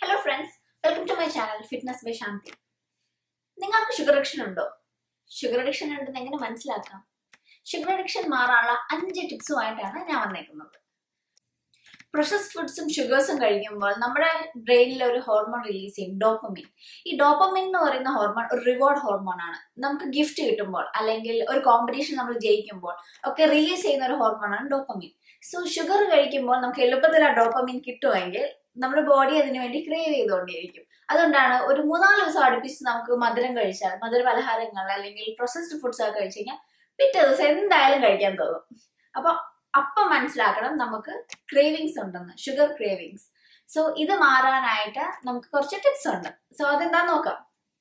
hello friends welcome to my channel fitness by Shanthi നിങ്ങൾക്ക് sugar addiction ഉണ്ടോ sugar addiction ഉണ്ടെന്ന് എങ്ങനെ മനസ്സിലാക്കാം ഷുഗർ അഡിക്ഷൻ മാറാനുള്ള അഞ്ച് ടിപ്സുമായിട്ടാണ് ഞാൻ വന്നേക്കുന്നത് പ്രൊസസ്ഡ് ഫുഡ്സും ഷുഗേഴ്സും കഴിക്കുമ്പോൾ നമ്മുടെ ബ്രെയിനിൽ ഒരു ഹോർമോൺ റിലീസ് ചെയ്യും ഡോപ്പമിൻ ഈ ഡോപ്പമിൻ എന്ന് പറയുന്ന ഹോർമോൺ ഒരു റിവാർഡ് ഹോർമോൺ ആണ് നമുക്ക് ഗിഫ്റ്റ് കിട്ടുമ്പോൾ അല്ലെങ്കിൽ ഒരു കോമ്പറ്റീഷൻ നമ്മൾ ജയിക്കുമ്പോൾ ഒക്കെ റിലീസ് ചെയ്യുന്ന ഒരു ഹോർമോണാണ് ഡോപ്പമിൻ സോ ഷുഗർ കഴിക്കുമ്പോൾ നമുക്ക് എളുപ്പത്തിൽ ആ ഡോപ്പമിൻ കിട്ടുമെങ്കിൽ നമ്മുടെ ബോഡി അതിനു വേണ്ടി ക്രേവ് ചെയ്തുകൊണ്ടിരിക്കും അതുകൊണ്ടാണ് ഒരു മൂന്നാല് ദിവസം അടുപ്പിച്ച് നമുക്ക് മധുരം കഴിച്ചാൽ മധുര പലഹാരങ്ങൾ അല്ലെങ്കിൽ പ്രൊസസ്ഡ് ഫുഡ്സ് ഒക്കെ കഴിച്ചു കഴിഞ്ഞാൽ പിറ്റേ ദിവസം എന്തായാലും കഴിക്കാൻ തോന്നും അപ്പൊ അപ്പം മനസ്സിലാക്കണം നമുക്ക് ക്രേവിങ്സ് ഉണ്ടെന്ന് ഷുഗർ ക്രേവിങ്സ് സോ ഇത് മാറാനായിട്ട് നമുക്ക് കുറച്ച് ടിപ്സ് ഉണ്ട് സോ അതെന്താ നോക്കാം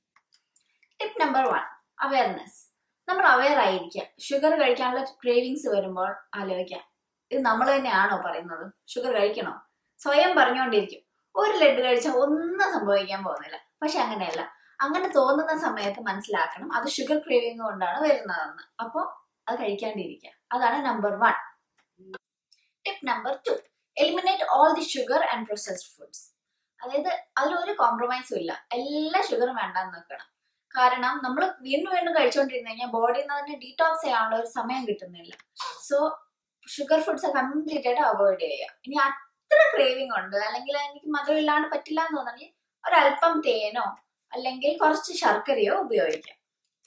ടിപ്പ് നമ്പർ വൺ അവയർനെസ് നമ്മൾ അവയർ ആയിരിക്കുക ഷുഗർ കഴിക്കാനുള്ള ക്രേവിങ്സ് വരുമ്പോൾ ആലോചിക്കാം ഇത് നമ്മൾ തന്നെയാണോ പറയുന്നത് ഷുഗർ കഴിക്കണോ സ്വയം പറഞ്ഞുകൊണ്ടിരിക്കും ഒരു ലഡ്ഡു കഴിച്ചാൽ ഒന്നും സംഭവിക്കാൻ പോകുന്നില്ല പക്ഷെ അങ്ങനെയല്ല അങ്ങനെ തോന്നുന്ന സമയത്ത് മനസ്സിലാക്കണം അത് ഷുഗർ ക്രേവിംഗ് കൊണ്ടാണ് വരുന്നതെന്ന് അപ്പോൾ അത് കഴിക്കാണ്ടിരിക്കുക അതാണ് number one tip number two eliminate all the sugar and processed foods അതായത് അതിലൊരു കോംപ്രമൈസും ഇല്ല എല്ലാ ഷുഗറും വേണ്ടാന്ന് വെക്കണം കാരണം നമ്മൾ വീണ്ടും വീണ്ടും കഴിച്ചുകൊണ്ടിരുന്നു കഴിഞ്ഞാൽ ബോഡിയിൽ നിന്ന് തന്നെ ഡീടോക്സ് ചെയ്യാനുള്ള ഒരു സമയം കിട്ടുന്നില്ല സോ ഷുഗർ ഫുഡ്സ് കംപ്ലീറ്റ് ആയിട്ട് അവോയ്ഡ് ചെയ്യുക ഇനി അത്ര ക്രേവിംഗ് ഉണ്ട് അല്ലെങ്കിൽ എനിക്ക് മധുരം ഇല്ലാണ്ട് പറ്റില്ല എന്ന് തോന്നണമെങ്കിൽ ഒരല്പം തേനോ അല്ലെങ്കിൽ കുറച്ച് ശർക്കരയോ ഉപയോഗിക്കാം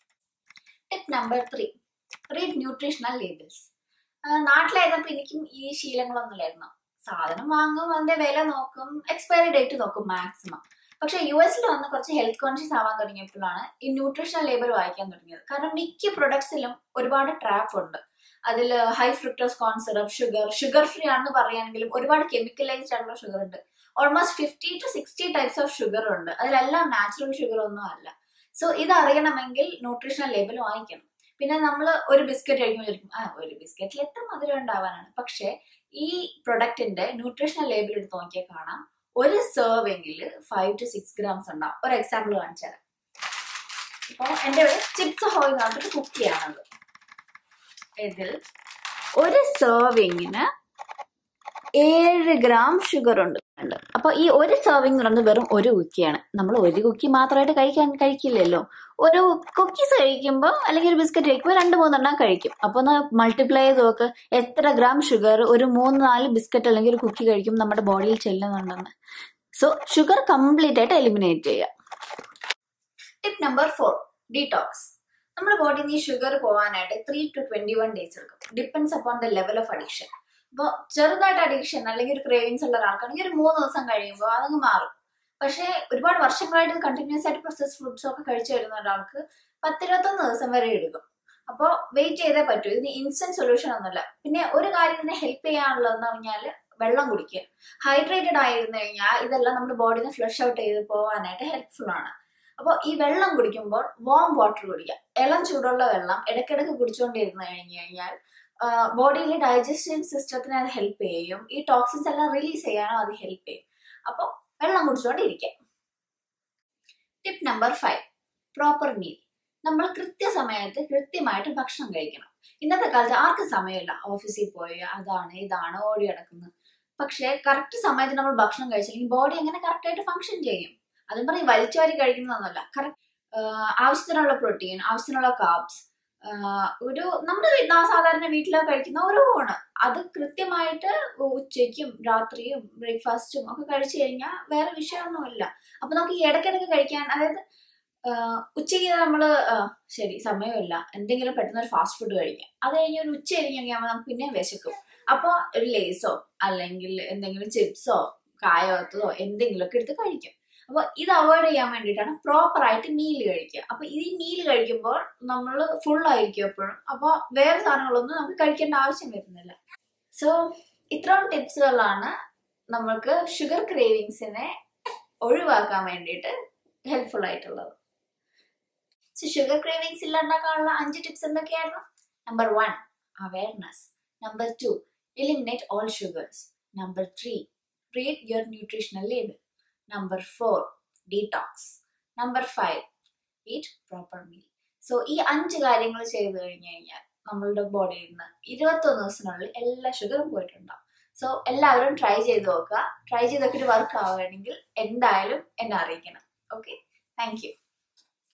tip number three read nutritional labels നാട്ടിലായിരുന്നപ്പോൾ എനിക്കും ഈ ശീലങ്ങളൊന്നുമില്ലായിരുന്നു സാധനം വാങ്ങും അതിന്റെ വില നോക്കും എക്സ്പയറി ഡേറ്റ് നോക്കും മാക്സിമം പക്ഷെ യു എസിൽ വന്ന് കുറച്ച് ഹെൽത്ത് കോൺഷ്യസ് ആവാൻ തുടങ്ങിയപ്പോഴാണ് ഈ ന്യൂട്രീഷണൽ ലേബൽ വായിക്കാൻ തുടങ്ങിയത് കാരണം മിക്ക പ്രൊഡക്ട്സിലും ഒരുപാട് ട്രാപ്പ് ഉണ്ട് അതിൽ high fructose corn syrup sugar sugar free ആണെന്ന് പറയുകയാണെങ്കിലും ഒരുപാട് കെമിക്കലൈസ്ഡ് ആയിട്ടുള്ള ഷുഗർ ഉണ്ട് almost fifty to sixty types of sugar ഉണ്ട് അതിലെല്ലാം നാച്ചുറൽ ഷുഗർ ഒന്നും അല്ല സോ ഇത് അറിയണമെങ്കിൽ ന്യൂട്രീഷണൽ ലേബൽ വാങ്ങിക്കണം പിന്നെ നമ്മൾ ഒരു ബിസ്ക്കറ്റ് കഴിക്കുമ്പോൾ ആ ഒരു ബിസ്ക്കറ്റിൽ എത്ര മധുരം ഉണ്ടാവാനാണ് പക്ഷേ ഈ പ്രൊഡക്റ്റിന്റെ ന്യൂട്രീഷണൽ ലേബൽ എടുത്ത് നോക്കിയാൽ കാണാം ഒരു സെർവിങ്ങിൽ ഫൈവ് ടു സിക്സ് ഗ്രാംസ് ഉണ്ടാവും ഒരു എക്സാമ്പിൾ കാണിച്ചു തരാം ഇപ്പോൾ എൻ്റെ ഒരു ചിപ്സ് ഹോയിൽ നടന്നിട്ട് കുക്കിയാണത് ഇതിൽ ഒരു സെർവിങ്ങിന് ഏഴ് ഗ്രാം ഷുഗർ ഉണ്ട് അപ്പൊ ഈ ഒരു സെർവിങ് എന്ന് പറയുന്നത് വെറും ഒരു കുക്കിയാണ് നമ്മൾ ഒരു കുക്കി മാത്രമായിട്ട് കഴിക്കാൻ കഴിക്കില്ലല്ലോ ഒരു കുക്കീസ് കഴിക്കുമ്പോൾ അല്ലെങ്കിൽ ഒരു ബിസ്ക്കറ്റ് കഴിക്കുമ്പോൾ രണ്ട് മൂന്നെണ്ണം കഴിക്കും അപ്പൊ ഒന്ന് മൾട്ടിപ്ലൈ ചെയ്ത് നോക്ക് എത്ര ഗ്രാം ഷുഗർ ഒരു മൂന്ന് നാല് ബിസ്ക്കറ്റ് അല്ലെങ്കിൽ ഒരു കുക്കി കഴിക്കുമ്പോൾ നമ്മുടെ ബോഡിയിൽ ചെല്ലുന്നുണ്ടെന്ന് സോ ഷുഗർ കംപ്ലീറ്റ് ആയിട്ട് എലിമിനേറ്റ് ചെയ്യുക ടിപ്പ് നമ്പർ ഫോർ ഡീടോക്സ് നമ്മുടെ ബോഡിയിൽ നിന്ന് ഈ ഷുഗർ പോകാനായിട്ട് three to twenty one days എടുക്കും depends upon the level of addiction അപ്പോൾ ചെറുതായിട്ട് അഡിക്ഷൻ അല്ലെങ്കിൽ ഒരു ക്രേവിങ്സ് ഉള്ള ഒരാൾക്കാണെങ്കിൽ ഒരു മൂന്ന് ദിവസം കഴിയുമ്പോൾ അതങ്ങ് മാറും പക്ഷേ ഒരുപാട് വർഷങ്ങളായിട്ട് കണ്ടിന്യൂസ് ആയിട്ട് പ്രോസസ് ഫുഡ്സ് ഒക്കെ കഴിച്ചു വരുന്ന ഒരാൾക്ക് പത്തിരുപത്തൊന്ന് ദിവസം വരെ എടുക്കും അപ്പോൾ വെയിറ്റ് ചെയ്തേ പറ്റൂ ഇതിന് ഇൻസ്റ്റന്റ് സൊല്യൂഷൻ ഒന്നുമില്ല പിന്നെ ഒരു കാര്യം ഇതിനെ ഹെൽപ്പ് ചെയ്യാനുള്ളതെന്ന് പറഞ്ഞാൽ വെള്ളം കുടിക്കുക ഹൈഡ്രേറ്റഡ് ആയിരുന്നു കഴിഞ്ഞാൽ ഇതെല്ലാം നമ്മുടെ ബോഡിയിൽ നിന്ന് ഫ്ലഷ് ഔട്ട് ചെയ്ത് പോകാനായിട്ട് ഹെൽപ്ഫുൾ ആണ് അപ്പോൾ ഈ വെള്ളം കുടിക്കുമ്പോൾ വാം വാട്ടർ കുടിക്കുക ഇളം ചൂടുള്ള വെള്ളം ഇടയ്ക്കിടയ്ക്ക് കുടിച്ചുകൊണ്ടിരുന്ന് കഴിഞ്ഞു കഴിഞ്ഞാൽ ബോഡിയിലെ ഡൈജസ്റ്റീവ് സിസ്റ്റത്തിനെ അത് ഹെൽപ്പ് ചെയ്യും ഈ ടോക്സിൻസ് എല്ലാം റിലീസ് ചെയ്യാനും അത് ഹെൽപ്പ് ചെയ്യും അപ്പോൾ വെള്ളം കുടിച്ചുകൊണ്ടിരിക്കാം tip number five proper meal നമ്മൾ കൃത്യസമയത്ത് കൃത്യമായിട്ട് ഭക്ഷണം കഴിക്കണം ഇന്നത്തെ കാലത്ത് ആർക്കും സമയമില്ല ഓഫീസിൽ പോയി അതാണ് ഇതാണ് ഓടി കിടക്കുന്നത് പക്ഷേ കറക്റ്റ് സമയത്ത് നമ്മൾ ഭക്ഷണം കഴിച്ചില്ലെങ്കിൽ ബോഡി എങ്ങനെ കറക്റ്റായിട്ട് ഫങ്ഷൻ ചെയ്യും അതും പറയും വലിച്ചുവാരി കഴിക്കുന്നതൊന്നുമല്ല കറക്റ്റ് ആവശ്യത്തിനുള്ള പ്രോട്ടീൻ ആവശ്യത്തിനുള്ള കാർബ്സ് ഒരു നമ്മുടെ സാധാരണ വീട്ടിലൊക്കെ കഴിക്കുന്ന ഓരോ ഊണ് അത് കൃത്യമായിട്ട് ഉച്ചയ്ക്കും രാത്രിയും ബ്രേക്ക്ഫാസ്റ്റും ഒക്കെ കഴിച്ചു കഴിഞ്ഞാൽ വേറെ വിഷയമൊന്നുമില്ല അപ്പൊ നമുക്ക് ഈ ഇടയ്ക്കിടയ്ക്ക് കഴിക്കാൻ അതായത് ഉച്ചയ്ക്ക് നമ്മൾ ശരി സമയമില്ല എന്തെങ്കിലും പെട്ടെന്ന് ഒരു ഫാസ്റ്റ് ഫുഡ് കഴിക്കാം അത് കഴിഞ്ഞ് ഒരു ഉച്ച കഴിഞ്ഞ് കഴിയുമ്പോൾ നമുക്ക് പിന്നെ വിശക്കും അപ്പോൾ ഒരു ലേസോ അല്ലെങ്കിൽ എന്തെങ്കിലും ചിപ്സോ കായോത്തതോ എന്തെങ്കിലുമൊക്കെ എടുത്ത് കഴിക്കും അപ്പോൾ ഇത് അവോയ്ഡ് ചെയ്യാൻ വേണ്ടിയിട്ടാണ് പ്രോപ്പർ ആയിട്ട് മീൽ കഴിക്കുക അപ്പൊ ഈ മീൽ കഴിക്കുമ്പോൾ നമ്മൾ ഫുൾ ആയിരിക്കും എപ്പോഴും അപ്പോൾ വേറെ സാധനങ്ങളൊന്നും നമുക്ക് കഴിക്കേണ്ട ആവശ്യം വരുന്നില്ല സോ ഇത്രയും ടിപ്സുകളാണ് നമ്മൾക്ക് ഷുഗർ ക്രേവിങ്സിനെ ഒഴിവാക്കാൻ വേണ്ടിയിട്ട് ഹെൽപ്ഫുൾ ആയിട്ടുള്ളത് സോ ഷുഗർ ക്രേവിങ്സ് ഇല്ലാണ്ടാക്കാനുള്ള അഞ്ച് ടിപ്സ് എന്തൊക്കെയായിരുന്നു number one awareness number two eliminate all sugars number three read your nutritional label number four detox number five eat proper meal so ഈ അഞ്ച് കാര്യങ്ങൾ ചെയ്തു കഴിഞ്ഞു കഴിഞ്ഞാൽ നമ്മളുടെ ബോഡിയിൽ നിന്ന് ഇരുപത്തൊന്ന് ദിവസത്തിനുള്ളിൽ എല്ലാ ഷുഗറും പോയിട്ടുണ്ടാവും സോ എല്ലാവരും ട്രൈ ചെയ്ത് നോക്കുക ട്രൈ ചെയ്തൊക്കെ വർക്ക് ആവുകയാണെങ്കിൽ എന്തായാലും എന്നെ അറിയിക്കണം ഓക്കെ താങ്ക് യു